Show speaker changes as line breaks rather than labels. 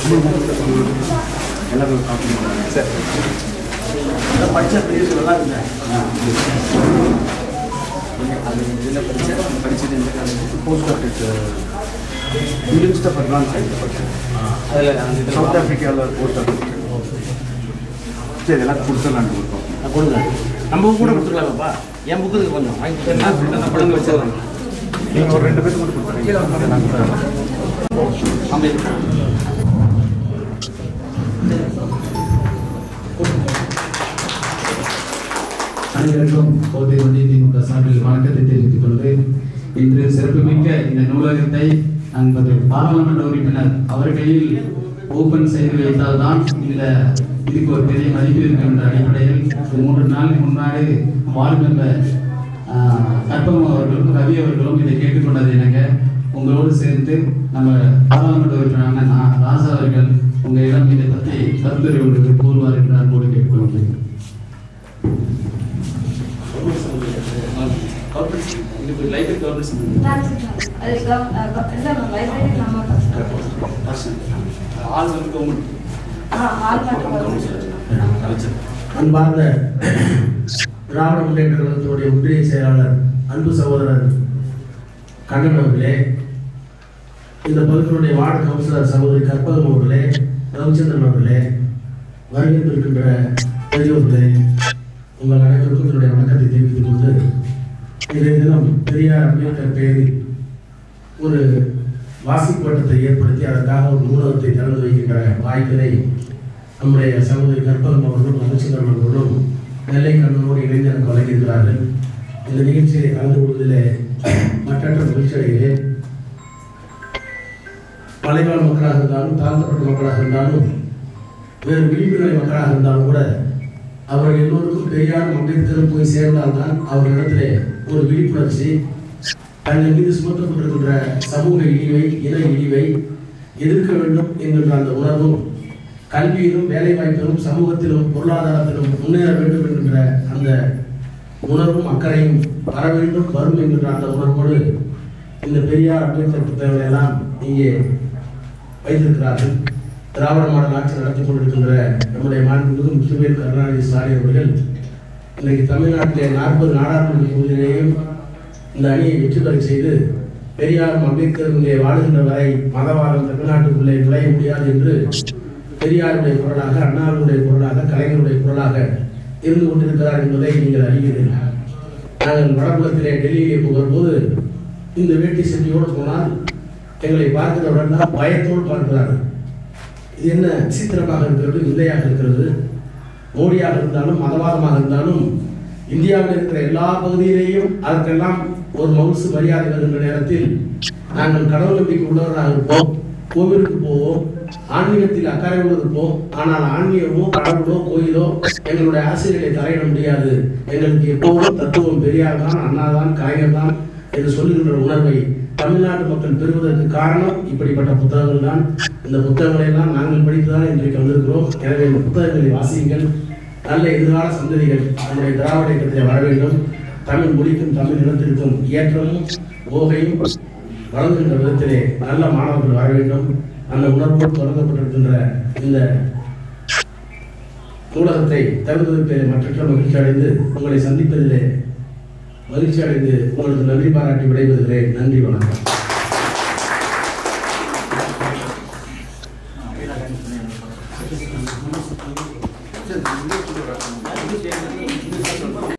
எல்லாரும் காப்பி சரி
படித்த பிரிவு நல்லா இருந்தேன்
அது இதில் படித்தேன் படித்தது எந்த college post office university of advance science படித்தேன்
அதில் அந்த இதில்
சவுத் ஆஃப்ரிக்காவில் போஸ்ட் ஆஃபீஸ் சரி எல்லாம் கொடுத்துடலான்னு கொடுத்தோம்
நான் கொடுங்க நம்ம book கூட கொடுத்துக்கலாமாப்பா என் புக்கு இருக்கு கொஞ்சம் வாங்கி கொடுத்தா நான் பழங்க வச்சிடலாம்
நீங்கள் ஒரு ரெண்டு பேருக்கு மட்டும் கொடுத்துருங்க நான் கொடுத்துறேன்.
அனைவருக்கும் கோட்டை ஒன்றிய திமுக சார்பில் வணக்கத்தை தெரிவித்துக் கொண்டு இன்று சிறப்புமிக்க இந்த நூலகத்தை நமது பாராளுமன்ற உறுப்பினர் அவர் கையில் ஓபன் செய்து வைத்தால்தான் இந்த இதுக்கு ஒரு பெரிய மதிப்பு இருக்கும் என்ற அடிப்படையில் ஒரு மூன்று நாளுக்கு முன்னாடி வார்டு மெம்பர் கற்பகம் அவர்களும் ரவி அவர்களும் இதை கேட்டுக்கொண்டது எனக்கு உங்களோடு சேர்ந்து நம்ம பாராளுமன்ற உறுப்பினரான நா- ராசா அவர்கள் உங்களிடம் இதை பற்றி கருத்துரை ஒன்று கூறுவார் என்று அன்போடு கேட்டுக்கொள்கிறேன்
இதுக்கு லைப்ரரி கவர்னன்ஸ்
அது கவ- அஹ் க- இல்ல, நம்ம library நம்ம first.
ஆள் வந்து கவர்மெண்ட்
ஆ, ஆள் மட்டும் வரும்.
கலைச்சர்
அன்பார்ந்த திராவிட முன்னேற்ற கழகத்தினுடைய ஒன்றிய செயலாளர் அன்பு சகோதரர் கண்ணன் அவர்களே இந்த பகுதியினுடைய வார்டு கவுன்சிலர் சகோதரி கற்பகம் அவர்களே ரவிச்சந்திரன் அவர்களே வருகின்றிருக்கின்ற பெரியோர்களே உங்கள் அனைவருக்கும் என்னுடைய வணக்கத்தை தெரிவித்துக் கொண்டு இன்றைய தினம் பெரியார் அம்பேத்கர் பெயரில் ஒரு வாசிப்பு வட்டத்தை ஏற்படுத்தி அதற்காக ஒரு நூலகத்தை திறந்து வைக்கின்ற வாய்ப்பினை நம்முடைய சகோதரி கற்பகம் அவர்களும் ரவிச்சந்திரன் அவர்களும் நெல்லை கண்ணனோடு இணைந்து எனக்கு வழங்கியிருக்கிறார்கள் இந்த நிகழ்ச்சியை கலந்து கொள்வதிலே மற்றற்ற மகிழ்ச்சி அடைகிறேன் மலைவாழ் மக்களாக இருந்தாலும் தாழ்த்தப்பட்ட மக்களாக இருந்தாலும் வேறு விளிம்புநிலை மக்களாக இருந்தாலும் கூட அவர்கள் எல்லோருக்கும் பெரியாரும் அம்பேத்கரும் போய் சேர்ந்தால்தான் அவர்களிடத்திலே ஒரு விழிப்புணர்ச்சி தங்கள் மீது சுமத்தப்பட்டிருக்கின்ற சமூக இழிவை இன இழிவை எதிர்க்க வேண்டும் என்கின்ற அந்த உணர்வும் கல்வியிலும் வேலைவாய்ப்பிலும் சமூகத்திலும் பொருளாதாரத்திலும் முன்னேற வேண்டும் என்கின்ற அந்த உணர்வும் அக்கறையும் வர வேண்டும் வரும் என்கின்ற அந்த உணர்வோடு இந்த பெரியார் அம்பேத்கர் புத்தகங்களை எல்லாம் இங்கே வைத்திருக்கிறார்கள் திராவிட மாடல் ஆட்சி நடத்தி கொண்டிருக்கின்ற நம்முடைய மாண்புமிகு முத்துவேல் கருணாநிதி ஸ்டாலின் அவர்கள் இன்றைக்கு தமிழ்நாட்டிலே நாற்பது நாடாளுமன்ற தொகுதியிலேயும் இந்த அணியை வெற்றி பெற செய்து பெரியாரும் அம்பேத்கரும் இங்கே வாழ்கின்ற வரை மதவாதம் தமிழ்நாட்டுக்குள்ளே நுழைய முடியாது என்று பெரியாருடைய குரலாக அண்ணாவுடைய குரலாக கலைஞருடைய குரலாக இருந்து கொண்டிருக்கிறார் என்பதை நீங்கள் அறிவீர்கள் நாங்கள் வடபுலத்திலே டெல்லியிலே போகும்போது இந்த வேட்டி செட்டியோடு போனால் எங்களை பார்க்கிறவர்கள் தான் பயத்தோடு பார்க்கிறார்கள் இது என்ன விசித்திரமாக இருக்கிறது இல்லையாக இருக்கிறது மோடியாக இருந்தாலும் மதவாதமாக இருந்தாலும் இந்தியாவில் இருக்கிற எல்லா பகுதியிலேயும் அதற்கெல்லாம் ஒரு மவுசு மரியாதை வருகின்ற நேரத்தில் நாங்கள் கடவுள் நம்பிக்கை உள்ளவர்களாக இருப்போம் கோவிலுக்கு போவோம் ஆன்மீகத்தில் அக்கறையோடு இருப்போம் ஆனால் ஆன்மீகமோ கடவுளோ கோயிலோ எங்களுடைய ஆசிரியர்களை தலையிட முடியாது எங்களுக்கு எப்போதும் தத்துவம் பெரியார் தான் அண்ணா தான் கலைஞர் தான் என்று சொல்லுகின்ற உணர்வை தமிழ்நாட்டு மக்கள் பெறுவதற்கு காரணம் இப்படிப்பட்ட புத்தகங்கள் தான் இந்த புத்தகங்களை எல்லாம் நாங்கள் படித்துதான் இன்றைக்கு வந்திருக்கிறோம் எனவே இந்த புத்தகங்களை வாசியுங்கள் நல்ல எதிர்கால சந்ததிகள் நம்முடைய திராவிட இயக்கத்தில் வர வேண்டும் தமிழ் மொழிக்கும் தமிழ் இனத்திற்கும் ஏற்றமும் ஓகையும் வழங்குகின்ற விதத்திலே நல்ல மாணவர்கள் வர வேண்டும் அந்த உணர்வோடு தொடங்கப்பட்டிருக்கின்ற இந்த நூலகத்தை திறந்ததற்கு மற்றற்ற மகிழ்ச்சி அடைந்து உங்களை சந்திப்பதிலே மகிழ்ச்சி அடைந்து உங்களுக்கு நன்றி பாராட்டி விடைபெறுகிறேன் நன்றி வணக்கம்
ஆ